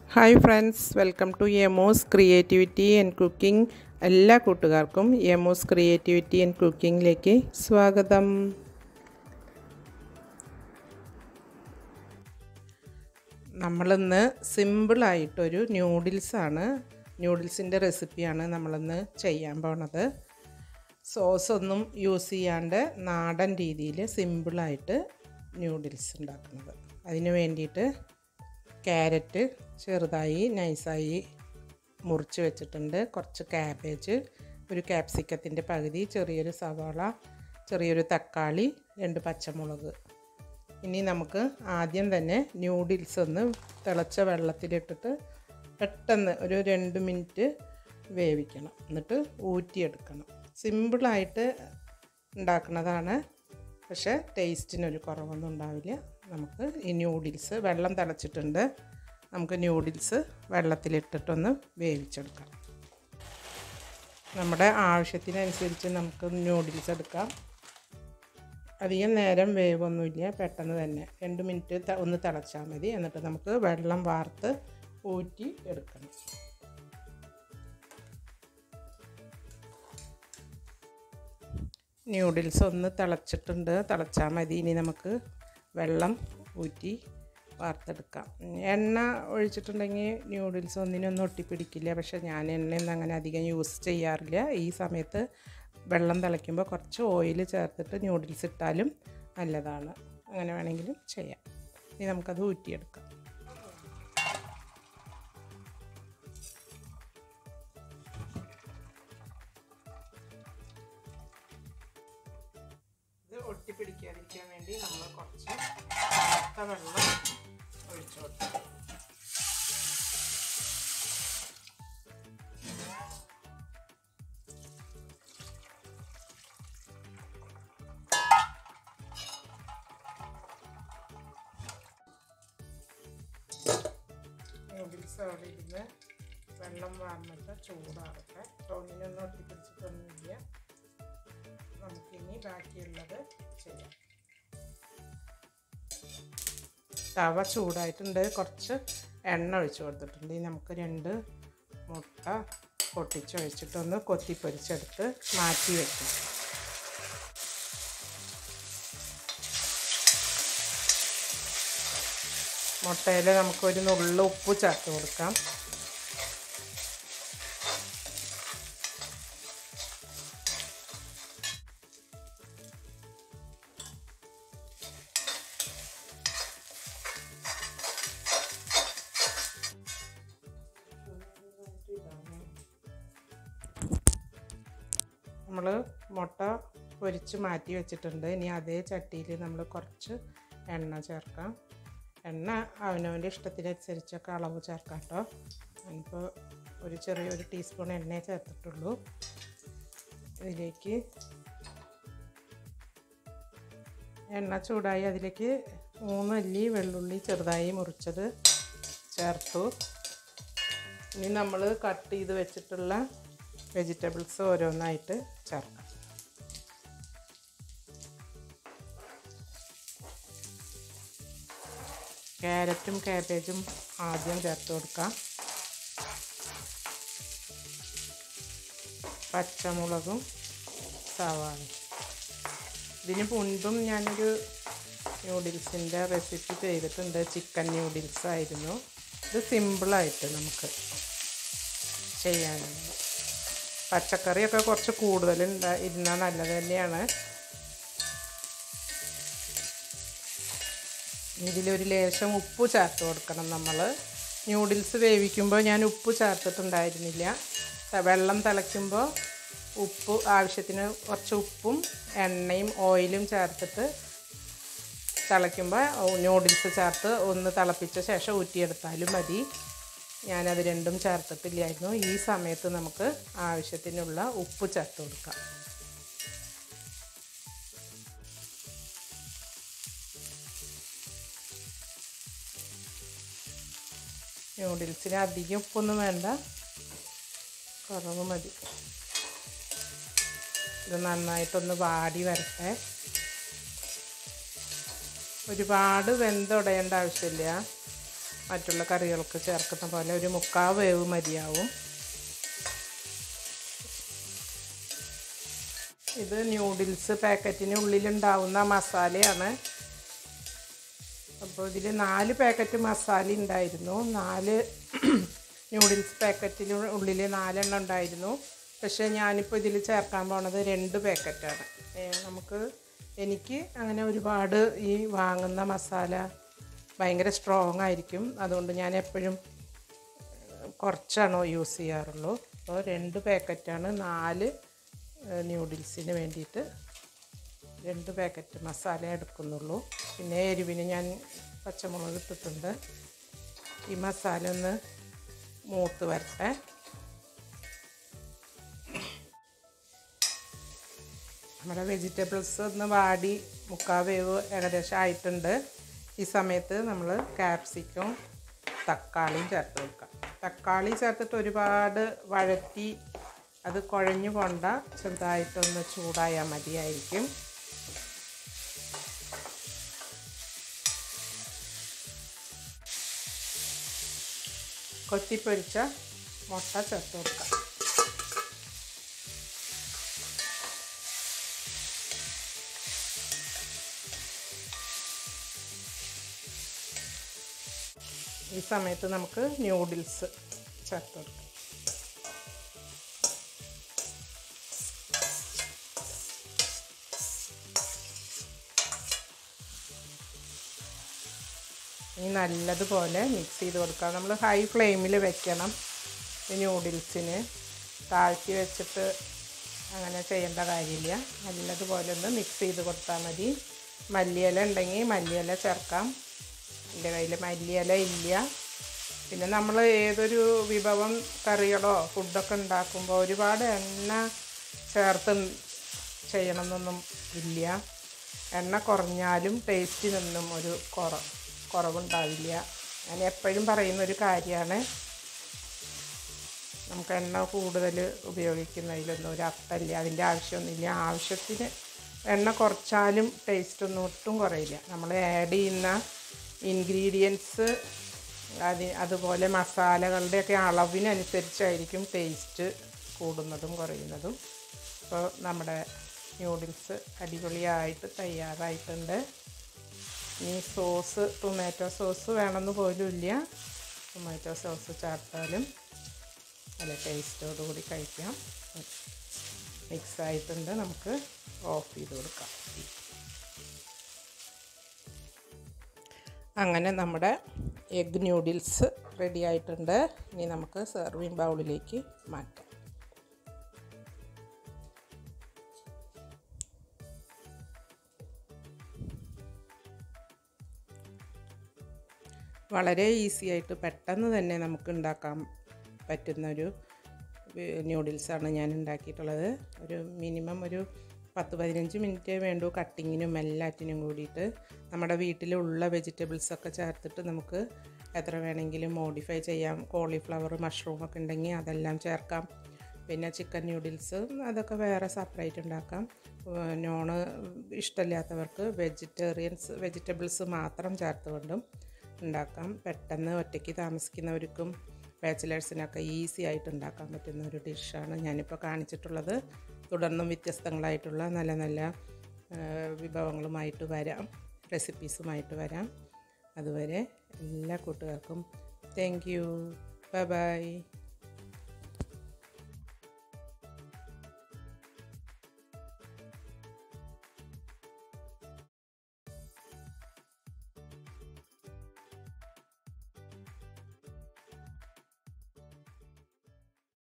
hi friends welcome to Emos creativity and cooking എല്ലാ കൂട്ടുകാർക്കും എമോസ് creativity and കുക്കിങ്ങിലേക്ക് സ്വാഗതം നമ്മളിന്ന് സിമ്പിളായിട്ടൊരു ന്യൂഡിൽസാണ് ന്യൂഡിൽസിൻ്റെ റെസിപ്പിയാണ് നമ്മളിന്ന് ചെയ്യാൻ പോണത് സോസ് ഒന്നും യൂസ് ചെയ്യാണ്ട് നാടൻ രീതിയിൽ സിമ്പിളായിട്ട് ന്യൂഡിൽസ് ഉണ്ടാക്കുന്നത് അതിന് വേണ്ടിയിട്ട് ക്യാരറ്റ് ചെറുതായി നൈസായി മുറിച്ച് വെച്ചിട്ടുണ്ട് കുറച്ച് ക്യാബേജ് ഒരു ക്യാപ്സിക്കത്തിൻ്റെ പകുതി ചെറിയൊരു സവാള ചെറിയൊരു തക്കാളി രണ്ട് പച്ചമുളക് ഇനി നമുക്ക് ആദ്യം തന്നെ ന്യൂഡിൽസ് ഒന്ന് തിളച്ച വെള്ളത്തിലിട്ടിട്ട് പെട്ടെന്ന് ഒരു രണ്ട് മിനിറ്റ് വേവിക്കണം എന്നിട്ട് ഊറ്റിയെടുക്കണം സിമ്പിളായിട്ട് ഉണ്ടാക്കുന്നതാണ് പക്ഷേ ടേസ്റ്റിനൊരു കുറവൊന്നും ഉണ്ടാവില്ല നമുക്ക് ഈ ന്യൂഡിൽസ് വെള്ളം തിളച്ചിട്ടുണ്ട് നമുക്ക് ന്യൂഡിൽസ് വെള്ളത്തിലിട്ടിട്ടൊന്ന് വേവിച്ചെടുക്കാം നമ്മുടെ ആവശ്യത്തിനനുസരിച്ച് നമുക്ക് ന്യൂഡിൽസ് എടുക്കാം അധികം നേരം വേവൊന്നുമില്ല പെട്ടെന്ന് തന്നെ രണ്ട് മിനിറ്റ് ഒന്ന് തിളച്ചാൽ മതി എന്നിട്ട് നമുക്ക് വെള്ളം വാർത്ത് ഊറ്റി എടുക്കണം ന്യൂഡിൽസ് ഒന്ന് തിളച്ചിട്ടുണ്ട് തിളച്ചാൽ മതി ഇനി നമുക്ക് വെള്ളം ഊറ്റി വാർത്തെടുക്കാം എണ്ണ ഒഴിച്ചിട്ടുണ്ടെങ്കിൽ ന്യൂഡിൽസ് ഒന്നിനൊന്നും ഒട്ടിപ്പിടിക്കില്ല പക്ഷേ ഞാൻ എണ്ണയൊന്നും അങ്ങനെ അധികം യൂസ് ചെയ്യാറില്ല ഈ സമയത്ത് വെള്ളം തിളയ്ക്കുമ്പോൾ കുറച്ച് ഓയിൽ ചേർത്തിട്ട് ന്യൂഡിൽസ് ഇട്ടാലും നല്ലതാണ് അങ്ങനെ വേണമെങ്കിലും ചെയ്യാം ഇനി നമുക്കത് ഊറ്റിയെടുക്കാം ഇത് ഒട്ടിപ്പിടിക്കാതിരിക്കാൻ വേണ്ടി നമ്മൾ കുറച്ച് തണുത്ത വെള്ളം ഒഴിച്ചു കൊടുക്കും നൂഡിൽസ് അവിടെ ഇരുന്ന് വെള്ളം വാർന്നിട്ട് ചൂടാറട്ടെ ടോണിനൊന്നും ഒട്ടിപ്പിടിച്ചിട്ടൊന്നുമില്ല നമുക്കിനി ബാക്കിയുള്ളത് ചെയ്യാം തവ ചൂടായിട്ടുണ്ട് കുറച്ച് എണ്ണ ഒഴിച്ചു കൊടുത്തിട്ടുണ്ട് ഇനി നമുക്ക് രണ്ട് മുട്ട പൊട്ടിച്ചൊഴിച്ചിട്ടൊന്ന് കൊത്തി പൊരിച്ചെടുത്ത് മാറ്റി വയ്ക്കാം മുട്ടയിൽ നമുക്കൊരു നുള്ള ഉപ്പ് ചേർത്ത് കൊടുക്കാം നമ്മൾ മുട്ട പൊരിച്ച് മാറ്റി വെച്ചിട്ടുണ്ട് ഇനി അതേ ചട്ടിയിൽ നമ്മൾ കുറച്ച് എണ്ണ ചേർക്കാം എണ്ണ അവനവൻ്റെ ഇഷ്ടത്തിനനുസരിച്ചൊക്കെ അളവ് ചേർക്കാം കേട്ടോ ഞാനിപ്പോൾ ഒരു ചെറിയൊരു ടീസ്പൂൺ എണ്ണയെ ചേർത്തിട്ടുള്ളൂ ഇതിലേക്ക് എണ്ണ ചൂടായി അതിലേക്ക് മൂന്നല്ലി വെള്ളുള്ളി ചെറുതായി മുറിച്ചത് ചേർത്തു ഇനി നമ്മൾ കട്ട് ചെയ്ത് വെച്ചിട്ടുള്ള വെജിറ്റബിൾസ് ഓരോന്നായിട്ട് ചേർക്കാം ക്യാരറ്റും കാബേജും ആദ്യം ചേർത്ത് കൊടുക്കാം പച്ചമുളകും സവാളയും ഇതിന് മുൻപും ഞാനൊരു ന്യൂഡിൽസിൻ്റെ റെസിപ്പി ചെയ്തിട്ടുണ്ട് ചിക്കൻ ന്യൂഡിൽസ് ആയിരുന്നു ഇത് സിമ്പിളായിട്ട് നമുക്ക് ചെയ്യാനുണ്ട് പച്ചക്കറിയൊക്കെ കുറച്ച് കൂടുതൽ ഇരുന്നാൽ നല്ലത് തന്നെയാണ് ഇതിലൊരു ലേശം ഉപ്പ് ചേർത്ത് കൊടുക്കണം നമ്മൾ ന്യൂഡിൽസ് വേവിക്കുമ്പോൾ ഞാൻ ഉപ്പ് ചേർത്തിട്ടുണ്ടായിരുന്നില്ല വെള്ളം തിളയ്ക്കുമ്പോൾ ഉപ്പ് ആവശ്യത്തിന് കുറച്ച് ഉപ്പും എണ്ണയും ഓയിലും ചേർത്തിട്ട് തിളയ്ക്കുമ്പോൾ ന്യൂഡിൽസ് ചേർത്ത് ഒന്ന് തിളപ്പിച്ച ശേഷം ഊറ്റിയെടുത്താലും മതി ഞാനത് രണ്ടും ചേർത്തിട്ടില്ലായിരുന്നു ഈ സമയത്ത് നമുക്ക് ആവശ്യത്തിനുള്ള ഉപ്പ് ചേർത്ത് കൊടുക്കാം ന്യൂഡിൽസിന് അധികം ഉപ്പൊന്നും വേണ്ട കുറവ് മതി ഇത് നന്നായിട്ടൊന്ന് വാടി വരട്ടെ ഒരുപാട് വെന്തുടയേണ്ട ആവശ്യമില്ല മറ്റുള്ള കറികൾക്ക് ചേർക്കുന്ന പോലെ ഒരു മുക്കാൽ വേവ് മതിയാവും ഇത് ന്യൂഡിൽസ് പാക്കറ്റിന് ഉള്ളിലുണ്ടാവുന്ന മസാലയാണ് അപ്പോൾ ഇതിൽ നാല് പാക്കറ്റ് മസാല ഉണ്ടായിരുന്നു നാല് ന്യൂഡിൽസ് പാക്കറ്റിന് ഉള്ളിൽ നാലെണ്ണം ഉണ്ടായിരുന്നു പക്ഷേ ഞാനിപ്പോൾ ഇതിൽ ചേർക്കാൻ പോണത് രണ്ട് പാക്കറ്റാണ് നമുക്ക് എനിക്ക് അങ്ങനെ ഒരുപാട് ഈ വാങ്ങുന്ന മസാല ഭയങ്കര സ്ട്രോങ് ആയിരിക്കും അതുകൊണ്ട് ഞാൻ എപ്പോഴും കുറച്ചാണോ യൂസ് ചെയ്യാറുള്ളൂ അപ്പോൾ രണ്ട് പാക്കറ്റാണ് നാല് ന്യൂഡിൽസിന് വേണ്ടിയിട്ട് രണ്ട് പാക്കറ്റ് മസാല എടുക്കുന്നുള്ളൂ പിന്നെ എരിവിന് ഞാൻ പച്ചമുളക് ഇട്ടിട്ടുണ്ട് ഈ മസാല ഒന്ന് മൂത്ത് വരട്ടെ നമ്മുടെ വെജിറ്റബിൾസ് ഒന്ന് വാടി മുക്കാൽ വേവ് ഏകദേശം ആയിട്ടുണ്ട് ഈ സമയത്ത് നമ്മൾ ക്യാപ്സിക്കും തക്കാളിയും ചേർത്ത് കൊടുക്കാം തക്കാളി ചേർത്തിട്ട് ഒരുപാട് വഴറ്റി അത് കുഴഞ്ഞു കൊണ്ട ചെറുതായിട്ടൊന്ന് ചൂടായാൽ മതിയായിരിക്കും കൊത്തിപ്പൊരിച്ച മുട്ട ചേർത്ത് കൊടുക്കാം ഈ സമയത്ത് നമുക്ക് ന്യൂഡിൽസ് ചേർത്ത് കൊടുക്കാം ഇനി നല്ലതുപോലെ മിക്സ് ചെയ്ത് കൊടുക്കാം നമ്മൾ ഹൈ ഫ്ലെയിമിൽ വെക്കണം ഈ ന്യൂഡിൽസിന് താഴ്ത്തി വെച്ചിട്ട് അങ്ങനെ ചെയ്യേണ്ട കാര്യമില്ല നല്ലതുപോലെ ഒന്ന് മിക്സ് ചെയ്ത് കൊടുത്താൽ മതി മല്ലിയില ഉണ്ടെങ്കിൽ മല്ലിയില ചേർക്കാം എൻ്റെ കയ്യിൽ മല്ലിയില ഇല്ല പിന്നെ നമ്മൾ ഏതൊരു വിഭവം കറികളോ ഫുഡൊക്കെ ഉണ്ടാക്കുമ്പോൾ ഒരുപാട് എണ്ണ ചേർത്ത് ചെയ്യണമെന്നൊന്നും ഇല്ല എണ്ണ കുറഞ്ഞാലും ടേസ്റ്റിനൊന്നും ഒരു കുറ കുറവുണ്ടാവില്ല ഞാൻ എപ്പോഴും പറയുന്ന ഒരു കാര്യമാണ് നമുക്ക് എണ്ണ കൂടുതൽ ഉപയോഗിക്കുന്നതിലൊന്നും ഒരു അർത്ഥമില്ല അതിൻ്റെ ആവശ്യമൊന്നുമില്ല ആവശ്യത്തിന് എണ്ണ കുറച്ചാലും ടേസ്റ്റ് ഒന്നും ഒട്ടും കുറയില്ല നമ്മൾ ആഡ് ചെയ്യുന്ന ഇൻഗ്രീഡിയൻസ് അത് അതുപോലെ മസാലകളുടെയൊക്കെ അളവിനനുസരിച്ചായിരിക്കും ടേസ്റ്റ് കൂടുന്നതും കുറയുന്നതും അപ്പോൾ നമ്മുടെ ന്യൂഡിൽസ് അടിപൊളിയായിട്ട് തയ്യാറായിട്ടുണ്ട് ഇനി സോസ് ടൊമാറ്റോ സോസ് വേണമെന്ന് പോലും ഇല്ല ടൊമാറ്റോ സോസ് ചേർത്താലും നല്ല ടേസ്റ്റോടുകൂടി കഴിക്കാം മിക്സ് ആയിട്ടുണ്ട് നമുക്ക് ഓഫ് ചെയ്ത് കൊടുക്കാം അങ്ങനെ നമ്മുടെ എഗ് ന്യൂഡിൽസ് റെഡി ആയിട്ടുണ്ട് ഇനി നമുക്ക് സെർവിങ് ബൗളിലേക്ക് മാറ്റാം വളരെ ഈസി ആയിട്ട് പെട്ടെന്ന് തന്നെ നമുക്ക് ഉണ്ടാക്കാൻ പറ്റുന്നൊരു ന്യൂഡിൽസാണ് ഞാൻ ഉണ്ടാക്കിയിട്ടുള്ളത് ഒരു മിനിമം ഒരു പത്ത് പതിനഞ്ച് മിനിറ്റ് വേണ്ടു കട്ടിങ്ങിനും എല്ലാറ്റിനും കൂടിയിട്ട് നമ്മുടെ വീട്ടിലുള്ള വെജിറ്റബിൾസൊക്കെ ചേർത്തിട്ട് നമുക്ക് എത്ര വേണമെങ്കിലും മോഡിഫൈ ചെയ്യാം കോളിഫ്ലവർ മഷ്റൂം ഒക്കെ ഉണ്ടെങ്കിൽ അതെല്ലാം ചേർക്കാം പിന്നെ ചിക്കൻ ന്യൂഡിൽസ് അതൊക്കെ വേറെ സെപ്പറേറ്റ് ഉണ്ടാക്കാം നോണ് ഇഷ്ടമില്ലാത്തവർക്ക് വെജിറ്റേറിയൻസ് വെജിറ്റബിൾസ് മാത്രം ചേർത്തുകൊണ്ടും ഉണ്ടാക്കാം പെട്ടെന്ന് ഒറ്റയ്ക്ക് താമസിക്കുന്നവർക്കും ബാച്ചിലേഴ്സിനൊക്കെ ഈസി ആയിട്ട് ഉണ്ടാക്കാൻ പറ്റുന്ന ഒരു ഡിഷാണ് ഞാനിപ്പോൾ കാണിച്ചിട്ടുള്ളത് തുടർന്നും വ്യത്യസ്തങ്ങളായിട്ടുള്ള നല്ല നല്ല വിഭവങ്ങളുമായിട്ട് വരാം റെസിപ്പീസുമായിട്ട് വരാം അതുവരെ എല്ലാ കൂട്ടുകാർക്കും താങ്ക് യു ബൈ ബൈ